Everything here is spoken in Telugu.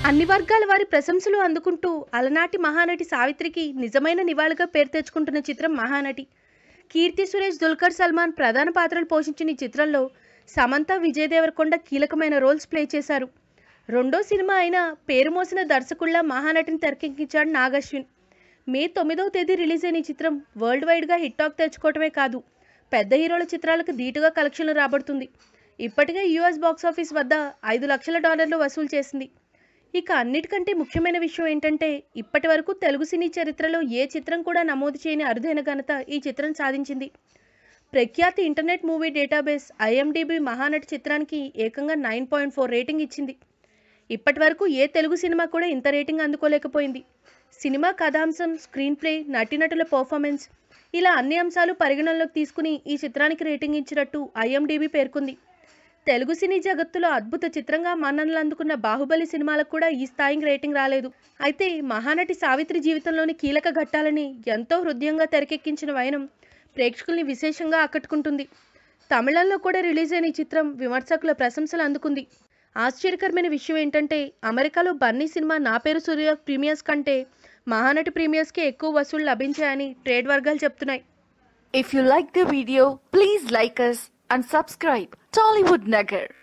అన్ని వర్గాల వారి ప్రశంసలు అందుకుంటూ అలనాటి మహానటి సావిత్రికి నిజమైన నివాళిగా పేరు తెచ్చుకుంటున్న చిత్రం మహానటి కీర్తి సురేష్ దుల్కర్ సల్మాన్ ప్రధాన పాత్రలు పోషించిన ఈ చిత్రంలో సమంత విజయ్ దేవరకొండ కీలకమైన రోల్స్ ప్లే చేశారు రెండో సినిమా అయిన పేరు మోసిన దర్శకుళ్ళ మహానటిని తెరకెక్కించాడు నాగశ్విన్ మే తొమ్మిదవ తేదీ రిలీజ్ అయిన ఈ చిత్రం వరల్డ్ వైడ్గా హిట్ టాక్ తెచ్చుకోవటమే కాదు పెద్ద హీరోల చిత్రాలకు ధీటుగా కలెక్షన్లు రాబడుతుంది ఇప్పటికే యూఎస్ బాక్సాఫీస్ వద్ద ఐదు లక్షల డాలర్లు వసూలు చేసింది ఇక అన్నిటికంటే ముఖ్యమైన విషయం ఏంటంటే ఇప్పటి వరకు తెలుగు సినీ చరిత్రలో ఏ చిత్రం కూడా నమోదు చేయని అరుదైన ఘనత ఈ చిత్రం సాధించింది ప్రఖ్యాతి internet movie database IMDb Mahanati చిత్రానికి ఏకంగా నైన్ పాయింట్ ఫోర్ రేటింగ్ ఇచ్చింది ఇప్పటి వరకు ఏ తెలుగు సినిమా కూడా ఇంత రేటింగ్ అందుకోలేకపోయింది సినిమా కథాంశం స్క్రీన్ ప్లే నటీనటుల పర్ఫార్మెన్స్ ఇలా అన్ని అంశాలు పరిగణనలోకి తీసుకుని ఈ చిత్రానికి రేటింగ్ ఇచ్చినట్టు ఐఎండిబి పేర్కొంది తెలుగు సినీ జగత్తులో అద్భుత చిత్రంగా మన్ననలు అందుకున్న బాహుబలి సినిమాలకు కూడా ఈ స్థాయికి రేటింగ్ రాలేదు అయితే మహానటి సావిత్రి జీవితంలోని కీలక ఘట్టాలని ఎంతో హృదయంగా తెరకెక్కించిన వైనం ప్రేక్షకుల్ని విశేషంగా ఆకట్టుకుంటుంది తమిళంలో కూడా రిలీజ్ అయిన ఈ చిత్రం విమర్శకుల ప్రశంసలు అందుకుంది ఆశ్చర్యకరమైన విషయం ఏంటంటే అమెరికాలో బన్నీ సినిమా నా పేరు సూర్య ప్రీమియర్స్ కంటే మహానటి ప్రీమియర్స్కే ఎక్కువ వసూళ్లు లభించాయని ట్రేడ్ వర్గాలు చెప్తున్నాయి If you like the video, please like us and subscribe Tollywood Nagar.